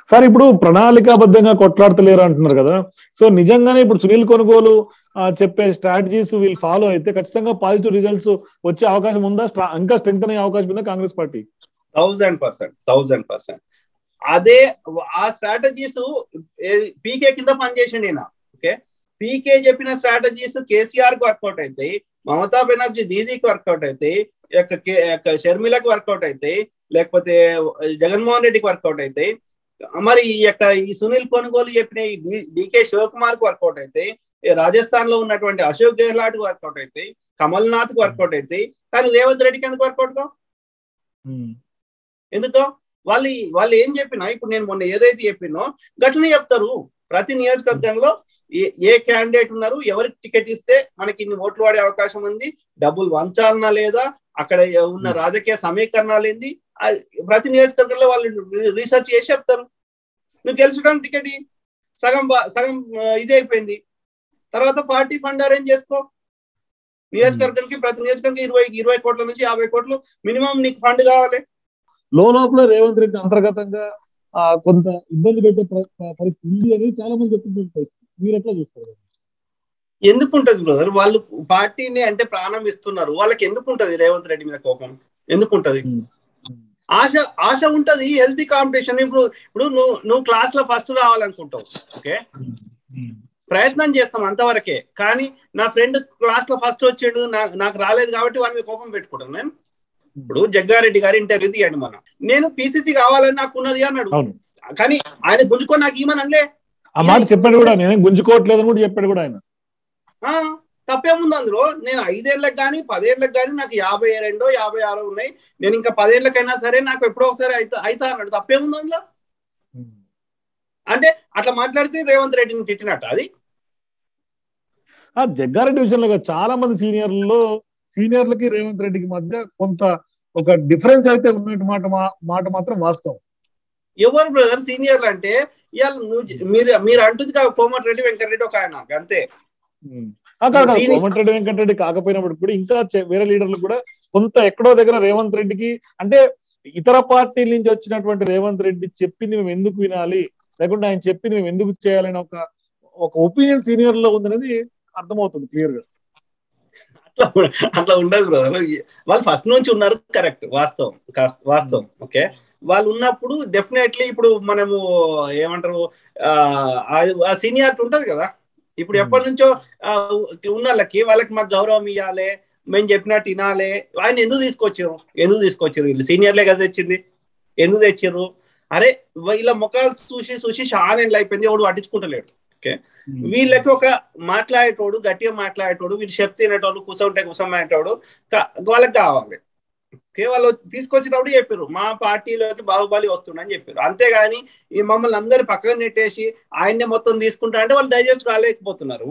Sir ఇప్పుడు ప్రణాళికాబద్ధంగా కొట్లాడతలేరు అంటున్నారు కదా సో నిజంగానే ఇప్పుడు సునీల్ కొనుగోలు ఆ, చెప్పే స్ట్రాటజీస్ వీళ్ళు ఫాలో అయితే ఖచ్చితంగా పాజిటివ్ రిజల్ట్స్ వచ్చే అవకాశం ఉందా స్ట్రా- ఇంకా స్ట్రెంగ్ అయ్యే అవకాశం ఉందా Congress party thousand percent thousand percent అదే ఆ స్ట్రాటజీస్ పీకే కింద పనిచేసిండి ఈయన ఓకే పీకే చెప్పిన స్ట్రాటజీస్ కేసీఆర్ కి వర్కౌట్ అవుతాయి మమతా బెనర్జీ దీదీకి వర్కౌట్ అవుతాయి యొక్క కే- యొక్క షర్మిలకు వర్కౌట్ అవుతాయి లేకపోతే జగన్మోహన్ రెడ్డికి వర్కౌట్ అవుతాయి మరి ఈ యొక్క ఈ సునీల్ కొనుగోలు చెప్పిన ఈ డి- డికే శివకుమార్ కి వర్కౌట్ అవుతాయి ఈ రాజస్థాన్ లో ఉన్నటువంటి అశోక్ గెహ్లాట్ కి వర్కౌట్ అవుతాయి కమల్ నాథ్ కి వర్కౌట్ అవుతాయి కానీ రేవంత్ రెడ్డికి ఎందుకు వర్కౌట్ కావు ఎందుకో వాళ్ళు వాళ్ళు ఏం చెప్పినా ఇప్పుడు నేను మొన్న ఏదైతే చెప్పినో గట్లనే చెప్తారు ప్రతి నియోజకవర్గంలో ఏ ఏ క్యాండిడేట్ ఉన్నారు ఎవరికి టికెట్ ఇస్తే మనకి ఇన్ని ఓట్లు వాడే అవకాశం ఉంది డబ్బులు వంచాలనా లేదా అక్కడ ఉన్న రాజకీయ సమీకరణాలు ఏంది ఆ ప్రతి నియోజకవర్గంలో వాళ్ళు రీసెర్చ్ చేసి చెప్తారు నువ్వు గెలిచడం టికెట్ ఇయ్యి. సగం బా- సగం ఆ, ఇదే అయిపోయింది తర్వాత పార్టీ ఫండ్ అరేంజ్ చేసుకో నియోజకవర్గానికి ప్రతి నియోజకవర్గం ఇరవై ఇరవై కోట్ల నుంచి యాభై కోట్లు మినిమం నీకు ఫండ్ కావాలి లోపల రేవంత్ రెడ్డి అంతర్గతంగా ఆ, కొంత ఇబ్బంది పెట్టే ప్ర- పరిస్థితి ఉంది అని చాలా మంది చెప్తున్న పరిస్థితి మీరు ఎట్లా చూస్తారు ఎందుకు ఉంటది బ్రదర్ వాళ్ళు పార్టీని అంటే ప్రాణం ఇస్తున్నారు వాళ్ళకి ఎందుకు ఉంటది రేవంత్ రెడ్డి మీద కోపం ఎందుకు ఉంటది ఆశ ఆశ ఉంటది హెల్తీ కాంపిటీషన్ ఇప్పుడు ఇప్పుడు నువ్వు నువ్వు క్లాస్ లో ఫస్ట్ రావాలనుకుంటావు ఓకే ప్రయత్నం చేస్తాం అంతవరకే కానీ నా ఫ్రెండ్ క్లాస్ లో ఫస్ట్ వచ్చాడు నా- నాకు రాలేదు కాబట్టి వాని మీద కోపం పెట్టుకుంటాను నేను ఇప్పుడు జగ్గారెడ్డి గారి ఇంటర్వ్యూ తీయండి మనం నేను పిసిసి కావాలని నాకు ఉన్నది అన్నాడు అవును కానీ ఆయన గుంజుకొని నాకు ఈమని అనలే ఆ మాట చెప్పాడు కూడా నేనేం గుంజుకోవట్లేదని కూడా చెప్పాడు కూడా ఆయన ఆ, తప్పేముంది అందులో నేను ఐదేళ్లకు కానీ పదేళ్లకు కానీ నాకు యాభై రెండో యాభై ఆరో ఉన్నాయి నేను ఇంకా పదేళ్లకైనా సరే నాకు ఎప్పుడో ఒకసారి అయితా అయితా అన్నాడు తప్పేముంది అందులో అంటే అట్లా మాట్లాడితే రేవంత్ రెడ్డిని తిట్టినట్ట అది ఆ జగ్గారెడ్డి విషయంలో కాదు, చాలా మంది సీనియర్లలో సీనియర్లకి రేవంత్ రెడ్డికి మధ్య కొంత ఒక డిఫరెన్స్ అయితే ఉన్నట్టు మాట మా- మాట మాత్రం వాస్తవం ఎవరు బ్రదర్ సీనియర్లు అంటే ఇవాళ నువ్వు మీరు మీరు అంటుంది కాదు కోమటిరెడ్డి వెంకటరెడ్డి ఒక ఆయన అంతే ఆ కాదు, కాదు, సీని- కోమటిరెడ్డి వెంకటరెడ్డి కాకపోయినప్పుడు కూడా ఇంకా చె- వేరే లీడర్లు కూడా కొంత ఎక్కడో దగ్గర రేవంత్ రెడ్డికి అంటే ఇతర పార్టీల నుంచి వచ్చినటువంటి రేవంత్ రెడ్డి చెప్పింది మేము ఎందుకు వినాలి లేకుంటే ఆయన చెప్పింది మేము ఎందుకు చేయాలని ఒక ఒక ఒపీనియన్ సీనియర్ లో ఉందనేది అర్థమవుతుంది క్లియర్ గా అట్లా అట్లా ఉండదు బ్రదర్ వాళ్ళు ఫస్ట్ నుంచి ఉన్నారు కరెక్ట్ వాస్తవం కాస్త వాస్తవం ఓకే వాళ్ళు ఉన్నప్పుడు డెఫినెట్లీ ఇప్పుడు మనము ఏమంటారు ఆ సీనియారిటీ ఉంటది కదా ఇప్పుడు Hmm. ఎప్పటి నుంచో ఆ, ఉన్న వాళ్ళకి వాళ్ళకి మాకు గౌరవం ఇవ్వాలి మేము చెప్పినట్టు వినాలి ఆయన ఎందుకు తీసుకొచ్చారు ఎందుకు తీసుకొచ్చారు వీళ్ళు సీనియర్లే కదా తెచ్చింది ఎందుకు తెచ్చారు అరే వీళ్ళ ముఖాలు చూసి చూసి చాలా ఎండ్లు అయిపోయింది ఎవడు పట్టించుకుంటలేడు వీళ్ళకి ఒక మాట్లాడేటోడు గట్టిగా మాట్లాడేటోడు వీళ్ళు చెప్తే తినేటోడు కూర్చుంటే కూర్చోమనేటోడు కా- వాళ్ళకి కావాలి ఓకే, వాళ్ళు తీసుకొచ్చినప్పుడు చెప్పారు మా పార్టీలోకి బాహుబలి వస్తుండని చెప్పారు అంతేగాని ఈ మమ్మల్ని అందరి పక్కన నెట్టేసి ఆయన్నే మొత్తం తీసుకుంటా అంటే వాళ్ళు డైజెస్ట్ కాలేకపోతున్నారు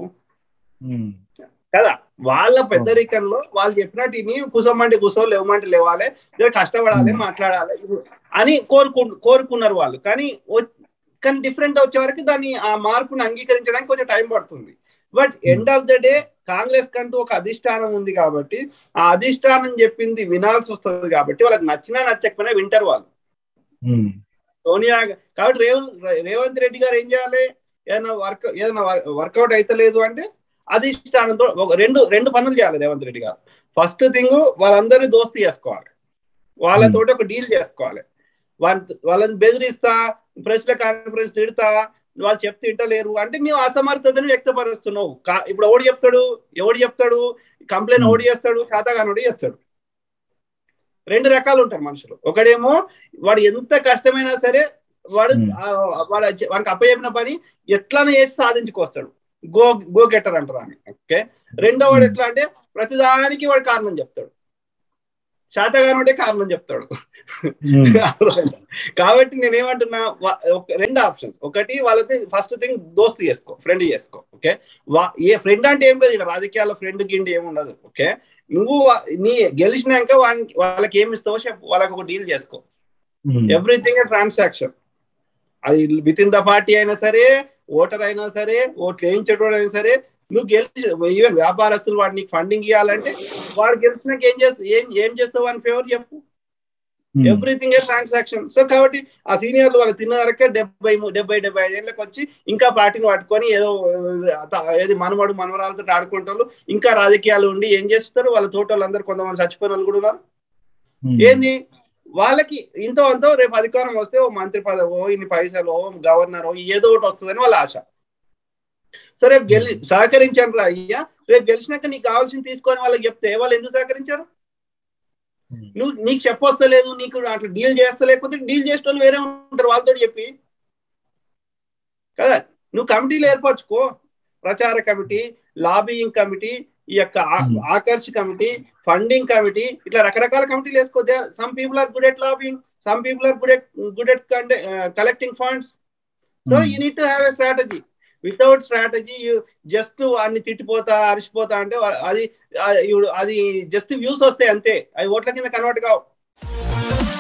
కదా వాళ్ళ పెద్దరికంలో వాళ్ళు చెప్పినట్టు ఇని కూసోమంటే కూసో లేవమంటే లేవాలి జర కష్టపడాలి Hmm. మాట్లాడాలి అని కోరుకు కోరుకున్నారు వాళ్ళు కానీ వ- కానీ డిఫరెంట్ వచ్చే వరకు దాన్ని ఆ మార్పుని అంగీకరించడానికి కొంచెం టైం పడుతుంది but end of the day Congress కంటూ ఒక అధిష్టానం ఉంది కాబట్టి ఆ అధిష్టానం చెప్పింది వినాల్సి వస్తుంది కాబట్టి వాళ్ళకి నచ్చినా నచ్చకపోయినా వింటారు వాళ్ళు సోనియా గా- కాబట్టి రేవంత్ రేవంత్ రెడ్డి గారు ఏం చేయాలి ఏదైనా వర్క్ ఏదైనా వర్కౌట్ అయితలేదు అంటే అధిష్టానంతో ఒక రెండు రెండు పనులు చేయాలి రేవంత్ రెడ్డి గారు ఫస్ట్ థింగ్ వాళ్ళందరినీ దోస్తీ చేసుకోవాలి వాళ్ళతోటి ఒక డీల్ చేసుకోవాలి వాళ్ళ వాళ్ళని బెదిరిస్తా ప్రెస్ లో కాన్ఫరెన్స్ తిడతా వాళ్ళు చెప్తే వింటలేరు అంటే నీవు అసమర్థతను వ్యక్తపరుస్తున్నావు కా- ఇప్పుడు ఎవడు చెప్తాడు ఎవడు చెప్తాడు కంప్లైంట్ Hmm. ఎవడు చేస్తాడు శాతగానుడు చేస్తాడు రెండు రకాలు ఉంటారు మనుషులు ఒకడేమో వాడు ఎంత కష్టమైనా సరే వాడు Hmm. ఆ, వాడు చె- వాడికి అప్పచెప్పిన పని ఎట్లానే చేసి సాధించుకొస్తాడు గో గో గెటర్ అంటారు అని ఓకే రెండో వాడు Hmm. ఎట్లా అంటే ప్రతిదానికి వాడు కారణం చెప్తాడు శాతగానుడే కారణం చెప్తాడు కాబట్టి నేనేమంటున్నా వా- ఒక- రెండు ఆప్షన్స్ ఒకటి వాళ్ళది ఫస్ట్ థింగ్ దోస్తు చేసుకో ఫ్రెండ్ చేసుకో ఓకే వా- ఏ ఫ్రెండ్ అంటే ఏం లేదు ఇక్కడ రాజకీయాల్లో ఫ్రెండ్ గిండి ఏమి ఉండదు ఓకే నువ్వు వా- నీ గెలిచినాక వానికి వాళ్ళకి ఏమి ఇస్తావో చెప్పు వాళ్ళకి ఒక డీల్ చేసుకో ఎవ్రీథింగ్ ట్రాన్సాక్షన్ అది విత్ ఇన్ ద పార్టీ అయినా సరే ఓటర్ అయినా సరే ఓట్లు వేయించేటోడు అయినా సరే నువ్వు గెలిచి ఈవెన్ వ్యాపారస్తులు వాడిని ఫండింగ్ ఇవ్వాలంటే వాడు గెలిచినాక ఏం చేస్తా ఏం ఏం చేస్తావు అని ఫేవర్ చెప్పు ఎవ్రీథింగ్ ఏ ట్రాన్సాక్షన్ సో కాబట్టి ఆ సీనియర్లు వాళ్ళు తిన్న వరకే డెబ్బై ము- డెబ్బై డెబ్బై ఐదేళ్ళకి వచ్చి ఇంకా పార్టీని పట్టుకొని ఏదో ఆ, త- ఏది మనవడు మనవరాలతో ఆడుకుంటారు ఇంకా రాజకీయాలు ఉండి ఏం చేస్తారు వాళ్ళ తోటోళ్ళందరూ కొంతమంది చచ్చిపోయిన వాళ్ళు కూడా ఉన్నారు ఏంది వాళ్ళకి ఇంతో అంతో రేపు అధికారం వస్తే ఓ మంత్రి పదవో ఇన్ని పైసలు గవర్నర్ ఏదో ఒకటి వస్తుందని వాళ్ళ ఆశ సరే రేపు గెలి సహకరించాను రా అయ్యా రేపు గెలిచినాక నీకు కావాల్సింది తీసుకొని వాళ్ళకి చెప్తే వాళ్ళు ఎందుకు సహకరించారు నువ్వు నీకు చెప్పొస్తలేదు నీకు అట్లా డీల్ చేస్తలేకపోతే డీల్ చేసే వాళ్ళు వేరే ఉంటారు వాళ్ళతో చెప్పి కదా నువ్వు కమిటీలు ఏర్పరచుకో ప్రచార కమిటీ లాబియింగ్ కమిటీ ఈ యొక్క ఆ- Hmm. Aakarsh committee funding committee ఇట్లా రకరకాల కమిటీలు వేసుకో some people are good at lobbying some people are good at good at collecting funds so Hmm. You need to have a strategy without strategy అన్ని అన్ని తిట్టిపోతా అరిచిపోతా అంటే వా- అది ఆ, ఇవి- అది జస్ట్ వ్యూస్ వస్తాయి అంతే అవి ఓట్ల కింద కన్వర్ట్ కావు